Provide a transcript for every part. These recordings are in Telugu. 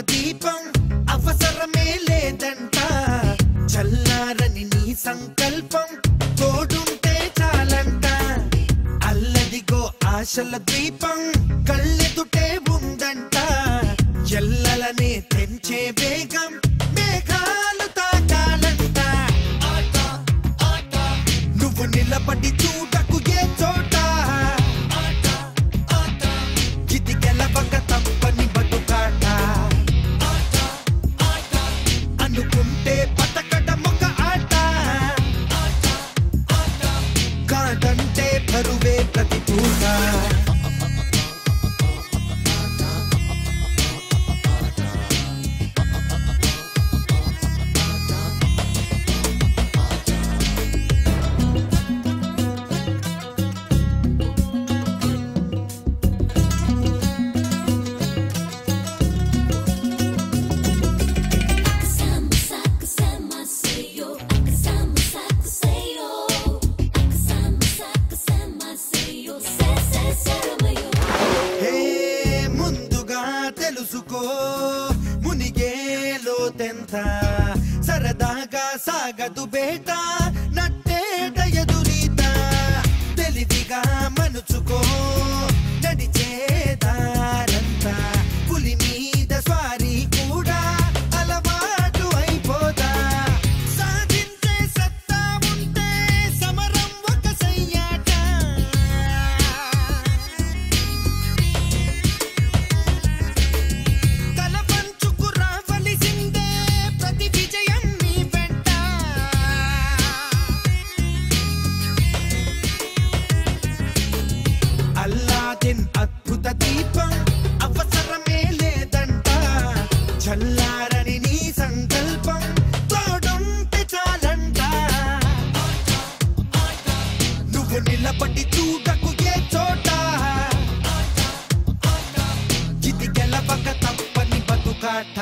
దీపం అవసరమే లేదంట చల్లారని నీ సంకల్పం తోడుంటే చాలంట అల్లదిగో ఆశల దీపం కళ్ళెదుటే ఉందంట ఎల్లలనే తెంచే వేగం మేఘాలు తాకాలంట నువ్వు నిలబడి చూడకు ఏ చోట ఇది గెలవక తప్పని బతుకాట అనుకుంటే బతకడం ఒక ఆట కాదంటే బరువే ప్రతి పూట Akasama sakasama sayo, akasama sakasayo, akasama sakasama sayo, se se seramayo. హే ముందుగా తెలుసుకో మునిగేలో తెంత సరదాగా సాగదు బేట నట్టేట ఎదురీత తెలివిగా మనుచుకో నడిచేదారంతా పులి మీద స్వారీ కూడా అలవాటు అయిపోదా సాధించే సత్తా ఉంటే సమరం ఒక సయ్యాట తల పంచుకు రావలసిందే ప్రతి విజయం నీ వెంట అల్లాదిన్ అద్భుత దీపం అవసరమే లేదంట చల్లారని నీ సంకల్పం తోడుంటే చాలంట నువ్వు నిలబడి చూడకు ఏ చోట ఇది గెలవక తప్పని బతుకాట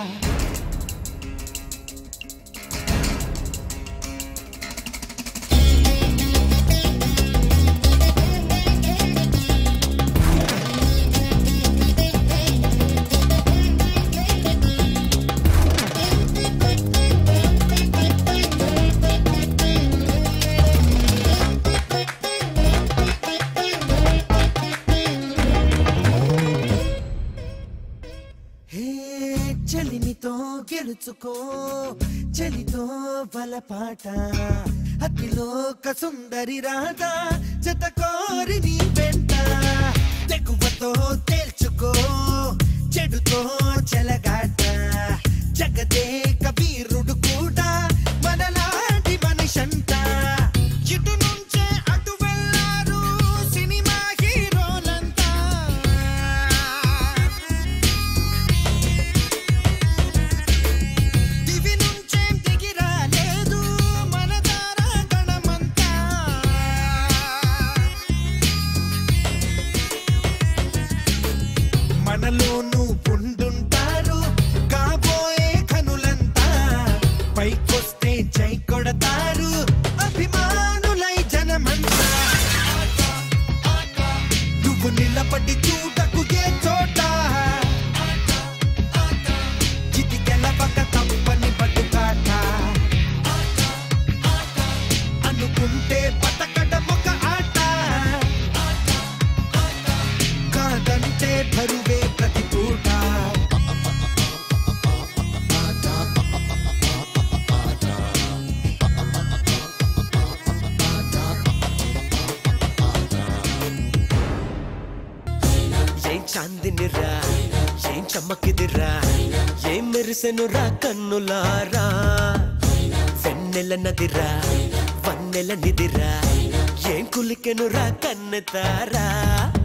హే చలిమితో గెలుచుకో చలితో బలపాట అతిలోక సుందరి రాధా జత కోరి నీ వెంట తెగువతో తేల్చుకో చెడుతో చెలగాట జగదే కబీరుడు కూడా మనలాంటి మనిషంట ఇటు నుంచే అటు వెళ్ళారు సినిమా హీరోలంతా దివి నుంచేం దిగి రాలేదు మన దారా గణమంతా మనలోనూ పుండుంటారు కాబోయే కనులంతా పైకొస్తే చై కొడతారు అభిమానులై జనమంతా నువ్వు నిలబడి చూడకు ఏ చోట ఇది గెలవక తప్పని బతుకాట అనుకుంటే బతకడం ఒక ఆట కాదంటే బరువే ప్రతి పూట ఏం చాందినిరా ఏం చమ్మకిదిరా ఏం మెరిసెనురా కన్నులారా వెన్నెల నదిరా వన్నెల నిదిరా ఏం కులికెనురా కన్నెతారా